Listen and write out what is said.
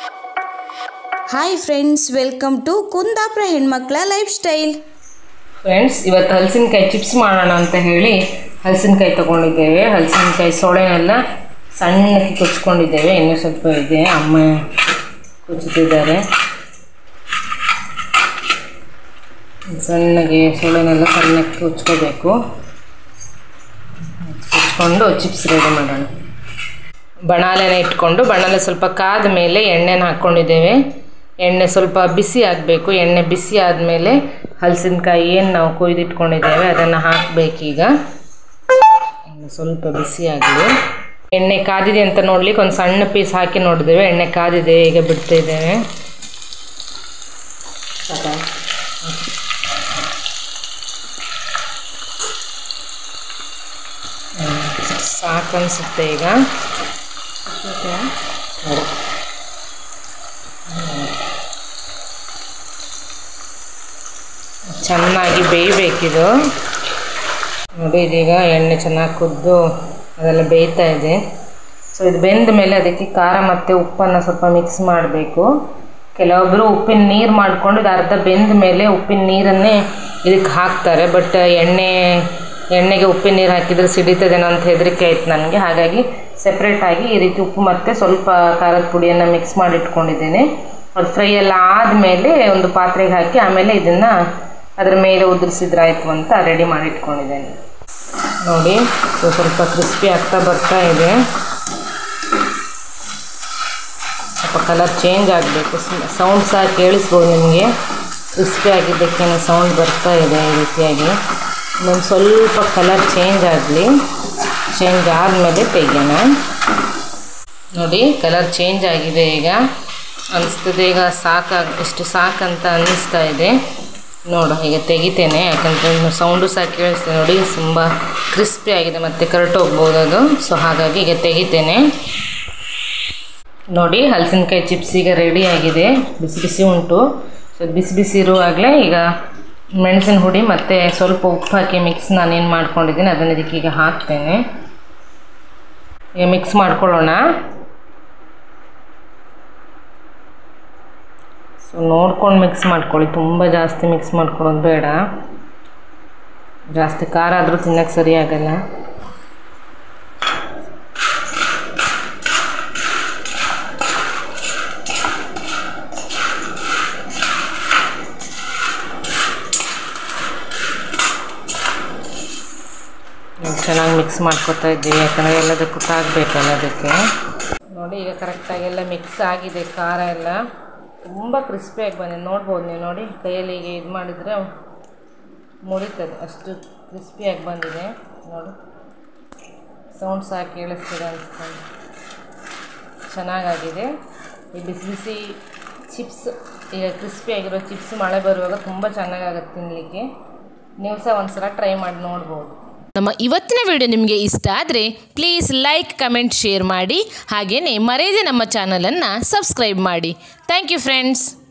hi friends welcome to Kundapura ಹೆಣ್ಮಕ್ಳ life style friends ಇವತ್ತು ಹಲಸಿನಕಾಯಿ chips ಮಾಡೋಣ ಅಂತ ಹೇಳಿ ಹಲಸಿನಕಾಯಿ ತೊಗೊಂಡಿದ್ದೇವೆ ಹಲಸಿನಕಾಯಿ ಸೊಳೆನೆಲ್ಲ ಸಣ್ಣಕ್ಕೆ ಕುಚ್ಕೊಂಡಿದ್ದೇವೆ ಇನ್ನೂ ಸ್ವಲ್ಪ ಇದೆ ಅಮ್ಮ ಕುಚ್ಚುತ್ತಿದ್ದಾರೆ ಸಣ್ಣಗೆ ಸೊಳೆನೆಲ್ಲ ಸಣ್ಣಕ್ಕೆ ಕುಚ್ಕೋಬೇಕು ಕುಚ್ಕೊಂಡು ಚಿಪ್ಸ್ ರೆಡಿ ಮಾಡೋಣ ಬಣಾಲೆನ ಇಟ್ಕೊಂಡು ಬಣಾಲೆ ಸ್ವಲ್ಪ ಕಾದ ಮೇಲೆ ಎಣ್ಣೆನ ಹಾಕ್ಕೊಂಡಿದ್ದೇವೆ ಎಣ್ಣೆ ಸ್ವಲ್ಪ ಬಿಸಿ ಆಗಬೇಕು ಎಣ್ಣೆ ಬಿಸಿ ಆದಮೇಲೆ ಹಲಸಿನಕಾಯಿ ಏನು ನಾವು ಕೊಯ್ದಿಟ್ಕೊಂಡಿದ್ದೇವೆ ಅದನ್ನು ಹಾಕಬೇಕೀಗ ಎಣ್ಣೆ ಸ್ವಲ್ಪ ಬಿಸಿ ಆಗಲಿ ಎಣ್ಣೆ ಕಾದಿದೆ ಅಂತ ನೋಡ್ಲಿಕ್ಕೆ ಒಂದು ಸಣ್ಣ ಪೀಸ್ ಹಾಕಿ ನೋಡಿದ್ದೇವೆ ಎಣ್ಣೆ ಕಾದಿದೆ ಈಗ ಬಿಡ್ತಾ ಇದ್ದೇವೆ ಸಾಕು ಅನಿಸುತ್ತೆ ಈಗ ಚೆನ್ನಾಗಿ ಬೇಯಬೇಕಿದು ನೋಡಿ ಇದೀಗ ಎಣ್ಣೆ ಚೆನ್ನಾಗಿ ಕುದ್ದು ಅದೆಲ್ಲ ಬೇಯ್ತಾ ಇದೆ ಸೊ ಇದು ಬೆಂದ ಮೇಲೆ ಅದಕ್ಕೆ ಖಾರ ಮತ್ತು ಉಪ್ಪನ್ನು ಸ್ವಲ್ಪ ಮಿಕ್ಸ್ ಮಾಡಬೇಕು ಕೆಲವೊಬ್ಬರು ಉಪ್ಪಿನ ನೀರು ಮಾಡಿಕೊಂಡು ಇದು ಅರ್ಧ ಬೆಂದ ಮೇಲೆ ಉಪ್ಪಿನ ನೀರನ್ನೇ ಇದಕ್ಕೆ ಹಾಕ್ತಾರೆ ಬಟ್ ಎಣ್ಣೆ ಎಣ್ಣೆಗೆ ಉಪ್ಪಿನ ನೀರು ಹಾಕಿದರೆ ಸಿಡಿತದೇನೋ ಅಂತ ಹೆದರಿಕೆ ಆಯ್ತು ನನಗೆ ಹಾಗಾಗಿ ಸೆಪ್ರೇಟಾಗಿ ಈ ರೀತಿ ಉಪ್ಪು ಮತ್ತು ಸ್ವಲ್ಪ ಖಾರದ ಪುಡಿಯನ್ನು ಮಿಕ್ಸ್ ಮಾಡಿ ಇಟ್ಕೊಂಡಿದ್ದೇನೆ ಅದು ಫ್ರೈ ಎಲ್ಲ ಆದಮೇಲೆ ಒಂದು ಪಾತ್ರೆಗೆ ಹಾಕಿ ಆಮೇಲೆ ಇದನ್ನು ಅದರ ಮೇಲೆ ಉದುರಿಸಿದ್ರಾಯ್ತು ಅಂತ ರೆಡಿ ಮಾಡಿ ಇಟ್ಕೊಂಡಿದ್ದೇನೆ ನೋಡಿ ಸೊ ಸ್ವಲ್ಪ ಕ್ರಿಸ್ಪಿ ಆಗ್ತಾ ಬರ್ತಾ ಇದೆ ಸ್ವಲ್ಪ ಕಲರ್ ಚೇಂಜ್ ಆಗಬೇಕು ಸೌಂಡ್ ಸಹ ಕೇಳಿಸ್ಬೋದು ನಿಮಗೆ ಕ್ರಿಸ್ಪಿ ಆಗಿದ್ದಕ್ಕೇನು ಸೌಂಡ್ ಬರ್ತಾ ಇದೆ ಈ ರೀತಿಯಾಗಿ ಇನ್ನೊಂದು ಸ್ವಲ್ಪ ಕಲರ್ ಚೇಂಜ್ ಆಗಲಿ ಚೇಂಜ್ ಆದಮೇಲೆ ತೆಗೆಯೋಣ ನೋಡಿ ಕಲರ್ ಚೇಂಜ್ ಆಗಿದೆ ಈಗ ಅನಿಸ್ತದೆ ಈಗ ಸಾಕಾಗ ಇಷ್ಟು ಸಾಕಂತ ಅನ್ನಿಸ್ತಾ ಇದೆ ನೋಡು ಈಗ ತೆಗಿತೇನೆ ಯಾಕಂದರೆ ಸೌಂಡು ಸಹ ಕೇಳಿಸ್ತೇನೆ ನೋಡಿ ತುಂಬ ಕ್ರಿಸ್ಪಿ ಆಗಿದೆ ಮತ್ತು ಕರೆಕ್ಟೋಗ್ಬೋದು ಅದು ಸೊ ಹಾಗಾಗಿ ಈಗ ತೆಗಿತೇನೆ ನೋಡಿ ಹಲಸಿನಕಾಯಿ ಚಿಪ್ಸ್ ಈಗ ರೆಡಿ ಆಗಿದೆ ಬಿಸಿ ಬಿಸಿ ಉಂಟು ಸೊ ಬಿಸಿ ಬಿಸಿ ಇರುವಾಗಲೇ ಈಗ ಮೆಣಸಿನ ಹುಡಿ ಮತ್ತು ಸ್ವಲ್ಪ ಉಪ್ಪು ಹಾಕಿ ಮಿಕ್ಸ್ ನಾನೇನು ಮಾಡ್ಕೊಂಡಿದ್ದೀನಿ ಅದನ್ನು ಇದಕ್ಕೆ ಈಗ ಹಾಕ್ತೇನೆ ಈಗ ಮಿಕ್ಸ್ ಮಾಡ್ಕೊಳ್ಳೋಣ ಸೊ ನೋಡ್ಕೊಂಡು ಮಿಕ್ಸ್ ಮಾಡ್ಕೊಳ್ಳಿ ತುಂಬ ಜಾಸ್ತಿ ಮಿಕ್ಸ್ ಮಾಡ್ಕೊಳ್ಳೋದು ಬೇಡ ಜಾಸ್ತಿ ಖಾರ ಆದರೂ ತಿನ್ನೋಕ್ಕೆ ಸರಿ ಆಗಲ್ಲ ಚೆನ್ನಾಗಿ ಮಿಕ್ಸ್ ಮಾಡ್ಕೊತಾ ಇದ್ದೀವಿ ಯಾಕಂದರೆ ಎಲ್ಲದಕ್ಕೂ ತಾಗಬೇಕಲ್ಲ ಅದಕ್ಕೆ ನೋಡಿ ಈಗ ಕರೆಕ್ಟಾಗಿ ಎಲ್ಲ ಮಿಕ್ಸ್ ಆಗಿದೆ ಖಾರ ಎಲ್ಲ ತುಂಬ ಕ್ರಿಸ್ಪಿಯಾಗಿ ಬಂದಿದೆ ನೋಡ್ಬೋದು ನೀವು ನೋಡಿ ಕೈಯಲ್ಲಿ ಈಗ ಇದು ಮಾಡಿದರೆ ಮುರಿತದೆ ಅಷ್ಟು ಕ್ರಿಸ್ಪಿಯಾಗಿ ಬಂದಿದೆ ನೋಡಿ ಸೌಂಡ್ ಸಹ ಕೇಳಿಸ್ತಿದೆ ಅನಿಸ್ತದೆ ಚೆನ್ನಾಗಾಗಿದೆ ಈ ಬಿಸಿ ಬಿಸಿ ಚಿಪ್ಸ್ ಈಗ ಕ್ರಿಸ್ಪಿಯಾಗಿರೋ ಚಿಪ್ಸ್ ಮಳೆ ಬರುವಾಗ ತುಂಬ ಚೆನ್ನಾಗಾಗುತ್ತೆ ತಿನ್ನಲಿಕ್ಕೆ ನೀವು ಸಹ ಒಂದ್ಸಲ ಟ್ರೈ ಮಾಡಿ ನೋಡ್ಬೋದು ನಮ್ಮ ಇವತ್ತಿನ ವಿಡಿಯೋ ನಿಮಗೆ ಇಷ್ಟ ಆದರೆ ಪ್ಲೀಸ್ ಲೈಕ್ ಕಮೆಂಟ್ ಶೇರ್ ಮಾಡಿ ಹಾಗೆಯೇ ಮರೆಯದೆ ನಮ್ಮ ಚಾನಲನ್ನು ಸಬ್ಸ್ಕ್ರೈಬ್ ಮಾಡಿ ಥ್ಯಾಂಕ್ ಯು ಫ್ರೆಂಡ್ಸ್